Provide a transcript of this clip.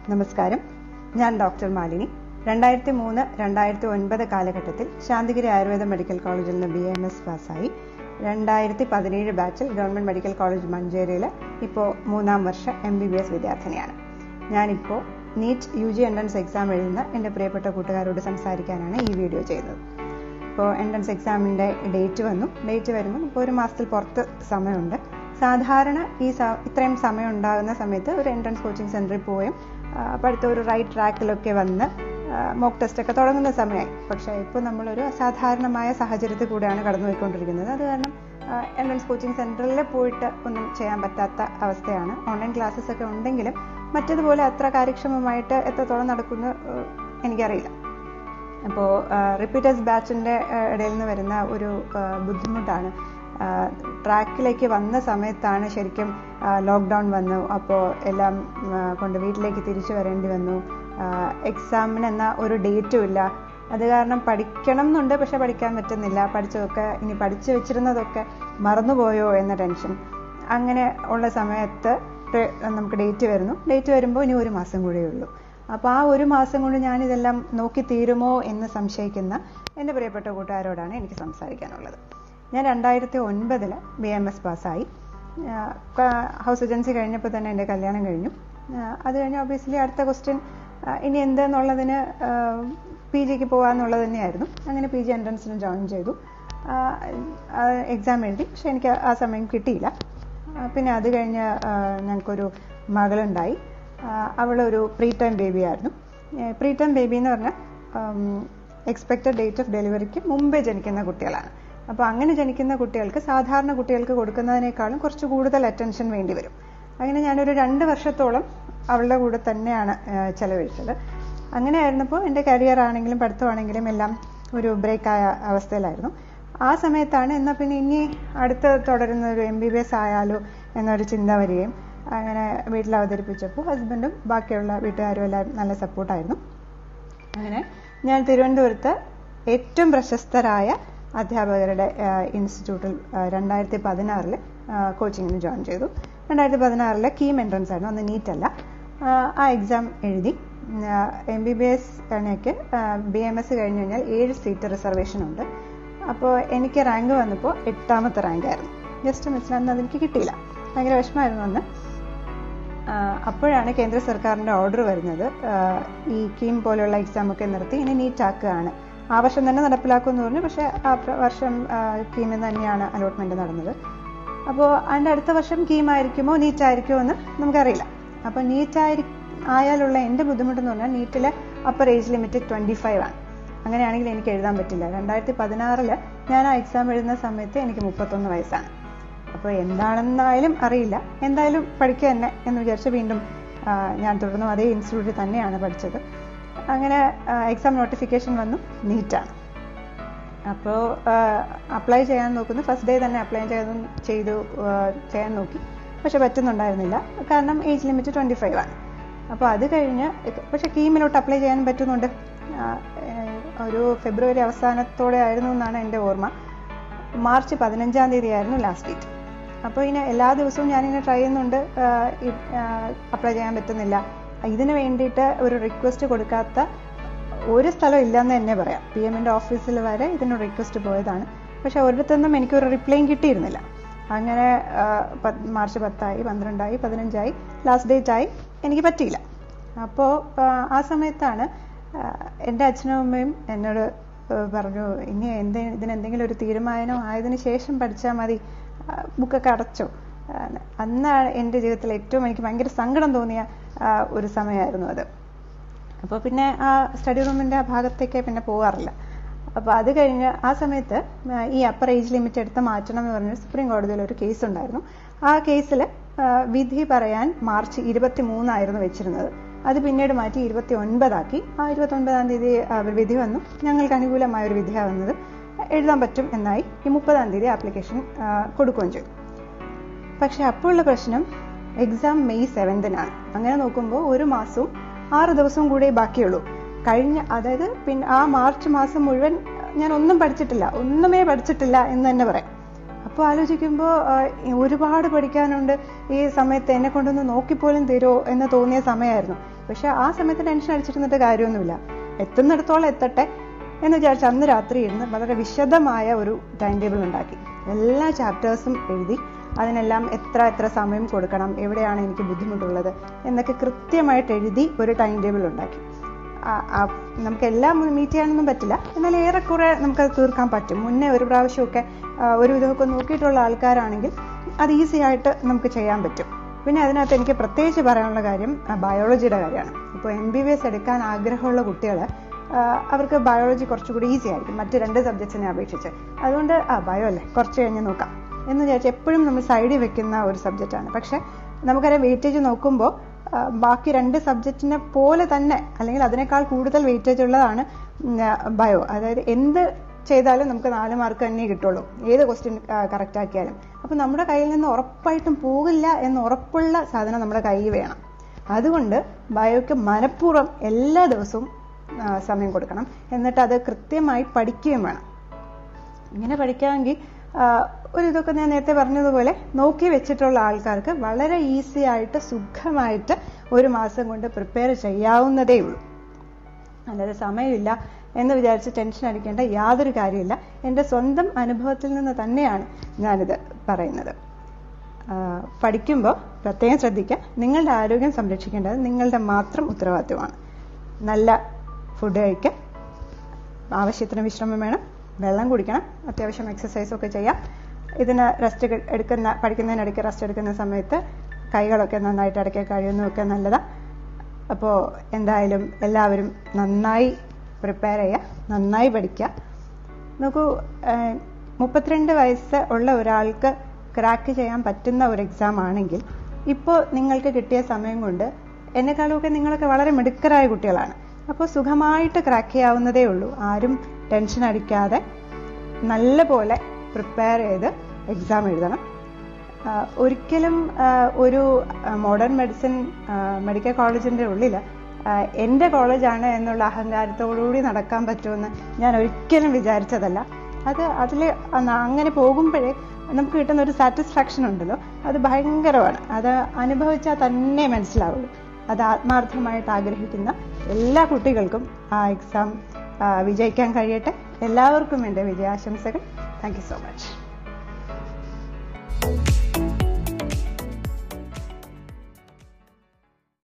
നമസ്കാരം ഞാൻ ഡോക്ടർ മാലിനി രണ്ടായിരത്തി മൂന്ന് രണ്ടായിരത്തി ഒൻപത് കാലഘട്ടത്തിൽ ശാന്തിഗിരി ആയുർവേദ മെഡിക്കൽ കോളേജിൽ നിന്ന് ബി എം എസ് പാസ്സായി രണ്ടായിരത്തി പതിനേഴ് ബാച്ചിൽ ഗവൺമെന്റ് മെഡിക്കൽ കോളേജ് മഞ്ചേരിയിൽ ഇപ്പോൾ മൂന്നാം വർഷ എം ബി ബി എസ് വിദ്യാർത്ഥിനിയാണ് ഞാനിപ്പോൾ NEET U G entrance exam എഴുതുന്ന എൻ്റെ പ്രിയപ്പെട്ട കൂട്ടുകാരോട് സംസാരിക്കാനാണ് ഈ വീഡിയോ ചെയ്യുന്നത് ഇപ്പോൾ എൻട്രൻസ് എക്സാമിൻ്റെ ഡേറ്റ് വന്നു ഡേറ്റ് വരുമ്പോൾ ഇപ്പോൾ ഒരു മാസത്തിൽ പുറത്ത് സമയമുണ്ട് സാധാരണ ഈ സ- ഇത്രയും സമയം ഉണ്ടാകുന്ന സമയത്ത് ഒരു എൻട്രൻസ് കോച്ചിങ് സെൻറ്ററിൽ പോയും ആ, പഠിത്തം ഒരു റൈറ്റ് ട്രാക്കിലൊക്കെ വന്ന് മോക്ക് ടെസ്റ്റ് ഒക്കെ തുടങ്ങുന്ന സമയമായി പക്ഷേ ഇപ്പോൾ നമ്മളൊരു അസാധാരണമായ സാഹചര്യത്തിൽ കൂടെയാണ് കടന്നുപോയിക്കൊണ്ടിരിക്കുന്നത് അത് കാരണം എൻട്രൻസ് കോച്ചിങ് സെൻറ്ററിൽ പോയിട്ട് ഒന്നും ചെയ്യാൻ പറ്റാത്ത അവസ്ഥയാണ് ഓൺലൈൻ ക്ലാസ്സസ് ഒക്കെ ഉണ്ടെങ്കിലും മറ്റതുപോലെ അത്ര കാര്യക്ഷമമായിട്ട് എത്രത്തോളം നടക്കുന്നു ഏഹ്, എനിക്കറിയില്ല അപ്പോൾ റിപ്പീറ്റേഴ്സ് ബാച്ചിൻ്റെ ഇടയിൽ നിന്ന് വരുന്ന ഒരു ആ, ബുദ്ധിമുട്ടാണ് ട്രാക്കിലേക്ക് വന്ന സമയത്താണ് ശരിക്കും ലോക്ക്ഡൗൺ വന്നു അപ്പോൾ എല്ലാം ആ, കൊണ്ട് വീട്ടിലേക്ക് തിരിച്ചു വരേണ്ടി വന്നു എക്സാമിന് എന്ന ഒരു ഡേറ്റും ഇല്ല അത് കാരണം പഠിക്കണം എന്നുണ്ട് പക്ഷെ പഠിക്കാൻ പറ്റുന്നില്ല പഠിച്ചതൊക്കെ ഇനി പഠിച്ചു വെച്ചിരുന്നതൊക്കെ മറന്നുപോയോ എന്ന ടെൻഷൻ അങ്ങനെ ഉള്ള സമയത്ത് ടെ- നമുക്ക് ഡേറ്റ് വരുന്നു ഡേറ്റ് വരുമ്പോൾ ഇനി ഒരു മാസം കൂടിയേ ഉള്ളൂ അപ്പോൾ ആ ഒരു മാസം കൊണ്ട് ഞാനിതെല്ലാം നോക്കി തീരുമോ എന്ന് സംശയിക്കുന്ന എൻ്റെ പ്രിയപ്പെട്ട കൂട്ടുകാരോടാണ് എനിക്ക് സംസാരിക്കാനുള്ളത് ഞാൻ രണ്ടായിരത്തി ഒൻപതിൽ ബി എം എസ് പാസ്സായി ഹൗസ് ഏജൻസി കഴിഞ്ഞപ്പോൾ തന്നെ എൻ്റെ കല്യാണം കഴിഞ്ഞു ആ, അത് കഴിഞ്ഞ് ഒബിയസ്ലി അടുത്ത ക്വസ്റ്റ്യൻ ഇനി എന്തെന്നുള്ളതിന് പി ജിക്ക് പോകാമെന്നുള്ളത് തന്നെയായിരുന്നു അങ്ങനെ പി ജി എൻട്രൻസിന് ജോയിൻ ചെയ്തു എക്സാം എഴുതി പക്ഷെ എനിക്ക് ആ സമയം കിട്ടിയില്ല ആ, പിന്നെ അത് കഴിഞ്ഞ് ആ, ഞങ്ങൾക്കൊരു മകളുണ്ടായി ആ, അവളൊരു പ്രീ ടൈം ബേബി ആയിരുന്നു പ്രീ ടൈം ബേബി എന്ന് പറഞ്ഞാൽ എക്സ്പെക്റ്റഡ് ഡേറ്റ് ഓഫ് ഡെലിവറിക്ക് മുമ്പേ ജനിക്കുന്ന കുട്ടികളാണ് അപ്പോൾ അങ്ങനെ ജനിക്കുന്ന കുട്ടികൾക്ക് സാധാരണ കുട്ടികൾക്ക് കൊടുക്കുന്നതിനേക്കാളും കുറച്ച് കൂടുതൽ അറ്റൻഷൻ വേണ്ടി വരും അങ്ങനെ ഞാനൊരു രണ്ട് വർഷത്തോളം അവളുടെ കൂടെ തന്നെയാണ് ആ, ചെലവഴിച്ചത് അങ്ങനെ ആയിരുന്നപ്പോൾ എൻ്റെ കരിയർ ആണെങ്കിലും പഠിത്തമാണെങ്കിലും എല്ലാം ഒരു ബ്രേക്ക് ആയ അവസ്ഥയിലായിരുന്നു ആ സമയത്താണ് എന്നാൽ പിന്നെ ഇനി അടുത്ത് തുടരുന്ന ഒരു എം ബി ബി എസ് ആയാലോ എന്നൊരു ചിന്ത വരികയും അങ്ങനെ വീട്ടിൽ അവതരിപ്പിച്ചപ്പോൾ ഹസ്ബൻഡും ബാക്കിയുള്ള വീട്ടുകാരും എല്ലാവരും നല്ല സപ്പോർട്ടായിരുന്നു അങ്ങനെ ഞാൻ തിരുവനന്തപുരത്ത് ഏറ്റവും പ്രശസ്തരായ അധ്യാപകരുടെ ഇൻസ്റ്റിറ്റ്യൂട്ടിൽ രണ്ടായിരത്തി പതിനാറിൽ കോച്ചിങ്ങിന് ജോയിൻ ചെയ്തു രണ്ടായിരത്തി പതിനാറിലെ കീം എൻട്രൻസ് ആയിരുന്നു അന്ന് നീറ്റ് അല്ല ആ, ആ എക്സാം എഴുതി എം ബി ബി എസ് എനിക്ക് ബി എം എസ് കഴിഞ്ഞ് കഴിഞ്ഞാൽ ഏഴ് സീറ്റ് റിസർവേഷൻ ഉണ്ട് അപ്പോൾ എനിക്ക് റാങ്ക് വന്നപ്പോൾ എട്ടാമത്തെ റാങ്ക് ആയിരുന്നു ജസ്റ്റ് മിസ്സിൽ അന്ന് അതെനിക്ക് കിട്ടിയില്ല ഭയങ്കര വിഷമമായിരുന്നു അന്ന് ആ, അപ്പോഴാണ് കേന്ദ്ര സർക്കാരിന്റെ ഓർഡർ വരുന്നത് ആ, ഈ കീം പോലെയുള്ള എക്സാം ഒക്കെ നിർത്തി ഇനി നീറ്റ് ആക്കുകയാണ് ആ വർഷം തന്നെ നടപ്പിലാക്കുമെന്ന് പറഞ്ഞു പക്ഷേ ആ പ്ര- വർഷം കീമിൽ തന്നെയാണ് അലോട്ട്മെന്റ് നടന്നത് അപ്പോൾ അതിൻ്റെ അടുത്ത വർഷം കീം ആയിരിക്കുമോ നീറ്റ് ആയിരിക്കുമോ എന്ന് നമുക്കറിയില്ല അപ്പോൾ നീറ്റ് ആയി ആയാലുള്ള എൻ്റെ ബുദ്ധിമുട്ടെന്ന് പറഞ്ഞാൽ നീറ്റിലെ upper age limit twenty five ആണ് അങ്ങനെയാണെങ്കിൽ എനിക്ക് എഴുതാൻ പറ്റില്ല രണ്ടായിരത്തി പതിനാറില് ഞാൻ ആ എക്സാം എഴുതുന്ന സമയത്ത് എനിക്ക് മുപ്പത്തൊന്ന് വയസ്സാണ് അപ്പോൾ എന്താണെന്നായാലും അറിയില്ല എന്തായാലും പഠിക്കുക തന്നെ എന്ന് വിചാരിച്ച് വീണ്ടും ആ, ഞാൻ തുടർന്നും അതേ ഇൻസ്റ്റിറ്റ്യൂട്ടിൽ തന്നെയാണ് പഠിച്ചത് അങ്ങനെ എക്സാം നോട്ടിഫിക്കേഷൻ വന്നു നീറ്റാണ് അപ്പോൾ അപ്ലൈ ചെയ്യാൻ നോക്കുന്നു ഫസ്റ്റ് ഡേ തന്നെ അപ്ലൈ ചെയ്തു ചെയ്തു ആ, ചെയ്യാൻ നോക്കി പക്ഷെ പറ്റുന്നുണ്ടായിരുന്നില്ല കാരണം ഏജ് ലിമിറ്റ് ട്വൻറ്റി ഫൈവ് ആണ് അപ്പോൾ അത് കഴിഞ്ഞ് പക്ഷെ കീമിലോട്ട് അപ്ലൈ ചെയ്യാൻ പറ്റുന്നുണ്ട് ആ, ഏഹ്, ഒരു ഫെബ്രുവരി അവസാനത്തോടെ ആയിരുന്നു എന്നാണ് എൻ്റെ ഓർമ്മ മാർച്ച് പതിനഞ്ചാം തീയതി ആയിരുന്നു ലാസ്റ്റ് ഡേറ്റ് അപ്പോൾ ഇങ്ങനെ എല്ലാ ദിവസവും ഞാനിങ്ങനെ ട്രൈ ചെയ്യുന്നുണ്ട് അപ്ലൈ ചെയ്യാൻ പറ്റുന്നില്ല ഇതിന് വേണ്ടിയിട്ട് ഒരു റിക്വസ്റ്റ് കൊടുക്കാത്ത ഒരു സ്ഥലം ഇല്ലെന്ന് തന്നെ പറയാം പി എമ്മിൻ്റെ ഓഫീസിൽ വരെ ഇതിന് റിക്വസ്റ്റ് പോയതാണ് പക്ഷെ ഒരിടത്തുനിന്നും എനിക്കൊരു റിപ്ലൈയും കിട്ടിയിരുന്നില്ല അങ്ങനെ ആ, പത്ത് മാർച്ച് പത്തായി പന്ത്രണ്ടായി പതിനഞ്ചായി ലാസ്റ്റ് ഡേറ്റ് ആയി എനിക്ക് പറ്റിയില്ല അപ്പോൾ ആ സമയത്താണ് ആ, എൻ്റെ അച്ഛനും അമ്മയും എന്നോട് ആ, പറഞ്ഞു ഇനി എന്ത് ഇതിനെന്തെങ്കിലും ഒരു തീരുമാനം ആയതിനു ശേഷം പഠിച്ചാൽ മതി ആ, ബുക്കൊക്കെ അടച്ചോ ആ, അന്നാണ് എൻ്റെ ജീവിതത്തിൽ ഏറ്റവും എനിക്ക് ഭയങ്കര സങ്കടം തോന്നിയ ആ, ഒരു സമയമായിരുന്നു അത് അപ്പോൾ പിന്നെ ആ സ്റ്റഡി റൂമിൻ്റെ ആ ഭാഗത്തേക്ക് പിന്നെ പോകാറില്ല അപ്പോൾ അത് കഴിഞ്ഞ് ആ സമയത്ത് ആ, ഈ അപ്പർ ഏജ് ലിമിറ്റ് എടുത്ത് മാറ്റണം എന്ന് പറഞ്ഞ് സുപ്രീം കോടതിയിൽ ഒരു കേസ് ഉണ്ടായിരുന്നു ആ കേസിൽ വിധി പറയാൻ മാർച്ച് ഇരുപത്തി മൂന്നായിരുന്നു വെച്ചിരുന്നത് അത് പിന്നീട് മാറ്റി ഇരുപത്തി ഒൻപതാക്കി ആ ഇരുപത്തി ഒൻപതാം തീയതി ആ, ഒരു വിധി വന്നു ഞങ്ങൾക്ക് അനുകൂലമായ ഒരു വിധിയാണ് വന്നത് എഴുതാൻ പറ്റും എന്നായി ഈ മുപ്പതാം തീയതി ആപ്ലിക്കേഷൻ കൊടുക്കുകയും ചെയ്തു പക്ഷെ അപ്പോഴുള്ള പ്രശ്നം എക്സാം മെയ് സെവൻതിനാണ് അങ്ങനെ നോക്കുമ്പോൾ ഒരു മാസവും ആറ് ദിവസവും കൂടെ ബാക്കിയുള്ളൂ കഴിഞ്ഞ അതായത് പിന്നെ ആ മാർച്ച് മാസം മുഴുവൻ ഞാൻ ഒന്നും പഠിച്ചിട്ടില്ല ഒന്നുമേ പഠിച്ചിട്ടില്ല എന്ന് തന്നെ പറയാം അപ്പോൾ ആലോചിക്കുമ്പോൾ ഒരുപാട് പഠിക്കാനുണ്ട് ഈ സമയത്ത് എന്നെ കൊണ്ടൊന്ന് നോക്കിപ്പോലും തരുമോ എന്ന് തോന്നിയ സമയമായിരുന്നു പക്ഷെ ആ സമയത്ത് ടെൻഷൻ അടിച്ചിരുന്നിട്ട് കാര്യമൊന്നുമില്ല എത്തുന്നിടത്തോളം എത്തട്ടെ എന്ന് വിചാരിച്ച് അന്ന് രാത്രി ഇരുന്ന് വളരെ വിശദമായ ഒരു ടൈം ടേബിൾ ഉണ്ടാക്കി എല്ലാ ചാപ്റ്റേഴ്സും എഴുതി അതിനെല്ലാം എത്ര എത്ര സമയം കൊടുക്കണം എവിടെയാണ് എനിക്ക് ബുദ്ധിമുട്ടുള്ളത് എന്നൊക്കെ കൃത്യമായിട്ട് എഴുതി ഒരു ടൈം ടേബിൾ ഉണ്ടാക്കി നമുക്ക് എല്ലാം മീറ്റ് ചെയ്യാനൊന്നും പറ്റില്ല എന്നാൽ ഏറെക്കുറെ നമുക്കത് തീർക്കാൻ പറ്റും മുന്നേ ഒരു പ്രാവശ്യമൊക്കെ ഒരു വിധമൊക്കെ നോക്കിയിട്ടുള്ള ആൾക്കാരാണെങ്കിൽ അത് ഈസി ആയിട്ട് നമുക്ക് ചെയ്യാൻ പറ്റും പിന്നെ അതിനകത്ത് എനിക്ക് പ്രത്യേകിച്ച് പറയാനുള്ള കാര്യം ബയോളജിയുടെ കാര്യമാണ് ഇപ്പോൾ എം ബി ബി എസ് എടുക്കാൻ ആഗ്രഹമുള്ള കുട്ടികൾ അവർക്ക് ബയോളജി കുറച്ചുകൂടി ഈസി ആയിരിക്കും മറ്റ് രണ്ട് സബ്ജക്ട്സിനെ അപേക്ഷിച്ച് അതുകൊണ്ട് ആ ബയോ അല്ലേ കുറച്ച് കഴിഞ്ഞ് നോക്കാം എന്ന് വിചാരിച്ച് എപ്പോഴും നമ്മൾ സൈഡിൽ വെക്കുന്ന ഒരു സബ്ജക്റ്റാണ് പക്ഷേ നമുക്കറിയാം വെയിറ്റേജ് നോക്കുമ്പോൾ ബാക്കി രണ്ട് സബ്ജക്റ്റിനെ പോലെ തന്നെ അല്ലെങ്കിൽ അതിനേക്കാൾ കൂടുതൽ വെയിറ്റേജ് ഉള്ളതാണ് ബയോ അതായത് എന്ത് ചെയ്താലും നമുക്ക് നാല് മാർക്ക് തന്നെ കിട്ടുള്ളൂ ഏത് ക്വസ്റ്റ്യൻ കറക്റ്റ് ആക്കിയാലും അപ്പം നമ്മുടെ കയ്യിൽ നിന്ന് ഉറപ്പായിട്ടും പോകില്ല എന്ന് ഉറപ്പുള്ള സാധനം നമ്മുടെ കയ്യിൽ വേണം അതുകൊണ്ട് ബയോയ്ക്ക് മനഃപൂർവ്വം എല്ലാ ദിവസവും സമയം കൊടുക്കണം എന്നിട്ട് അത് കൃത്യമായി പഠിക്കുകയും വേണം ഇങ്ങനെ പഠിക്കാമെങ്കിൽ ഒരു ഇതൊക്കെ ഞാൻ നേരത്തെ പറഞ്ഞതുപോലെ നോക്കി വെച്ചിട്ടുള്ള ആൾക്കാർക്ക് വളരെ ഈസി ആയിട്ട് സുഖമായിട്ട് ഒരു മാസം കൊണ്ട് പ്രിപ്പയർ ചെയ്യാവുന്നതേ ഉള്ളൂ അല്ലാതെ സമയമില്ല എന്ന് വിചാരിച്ച് ടെൻഷൻ അടിക്കേണ്ട യാതൊരു കാര്യമില്ല എൻ്റെ സ്വന്തം അനുഭവത്തിൽ നിന്ന് തന്നെയാണ് ഞാനിത് പറയുന്നത് പഠിക്കുമ്പോൾ പ്രത്യേകം ശ്രദ്ധിക്കുക നിങ്ങളുടെ ആരോഗ്യം സംരക്ഷിക്കേണ്ടത് നിങ്ങളുടെ മാത്രം ഉത്തരവാദിത്വമാണ് നല്ല ഫുഡ് കഴിക്കുക ആവശ്യത്തിന് വിശ്രമം വേണം വെള്ളം കുടിക്കണം അത്യാവശ്യം എക്സസൈസൊക്കെ ചെയ്യാം ഇതിന് റെസ്റ്റ് എടുക്കുന്ന പഠിക്കുന്നതിനിടയ്ക്ക് റെസ്റ്റ് എടുക്കുന്ന സമയത്ത് കൈകളൊക്കെ നന്നായിട്ട് ഇടയ്ക്ക് കഴിയുന്നതൊക്കെ നല്ലതാണ് അപ്പോൾ എന്തായാലും എല്ലാവരും നന്നായി പ്രിപ്പയർ ചെയ്യുക നന്നായി പഠിക്കുക നോക്കൂ മുപ്പത്തിരണ്ട് വയസ്സ് ഉള്ള ഒരാൾക്ക് ക്രാക്ക് ചെയ്യാൻ പറ്റുന്ന ഒരു എക്സാം ആണെങ്കിൽ ഇപ്പോൾ നിങ്ങൾക്ക് കിട്ടിയ സമയം കൊണ്ട് എന്നെക്കാളുമൊക്കെ നിങ്ങളൊക്കെ വളരെ മിടുക്കരായ കുട്ടികളാണ് അപ്പോൾ സുഖമായിട്ട് ക്രാക്ക് ചെയ്യാവുന്നതേ ഉള്ളൂ ആരും ടെൻഷൻ അടിക്കാതെ നല്ല പോലെ പ്രിപ്പയർ ചെയ്ത് എക്സാം എഴുതണം ഒരിക്കലും ഒരു മോഡേൺ മെഡിസിൻ മെഡിക്കൽ കോളേജിൻ്റെ ഉള്ളിൽ എൻ്റെ കോളേജാണ് എന്നുള്ള അഹങ്കാരത്തോടുകൂടി നടക്കാൻ പറ്റുമെന്ന് ഞാൻ ഒരിക്കലും വിചാരിച്ചതല്ല അത് അതിൽ അങ്ങനെ പോകുമ്പോഴേ നമുക്ക് കിട്ടുന്ന ഒരു സാറ്റിസ്ഫാക്ഷൻ ഉണ്ടല്ലോ അത് ഭയങ്കരമാണ് അത് അനുഭവിച്ചാൽ തന്നെ മനസ്സിലാവുള്ളൂ അത് ആത്മാർത്ഥമായിട്ട് ആഗ്രഹിക്കുന്ന എല്ലാ കുട്ടികൾക്കും ആ എക്സാം വിജയിക്കാൻ കഴിയട്ടെ എല്ലാവർക്കും എൻ്റെ വിജയാശംസകൾ താങ്ക് യു സോ മച്ച്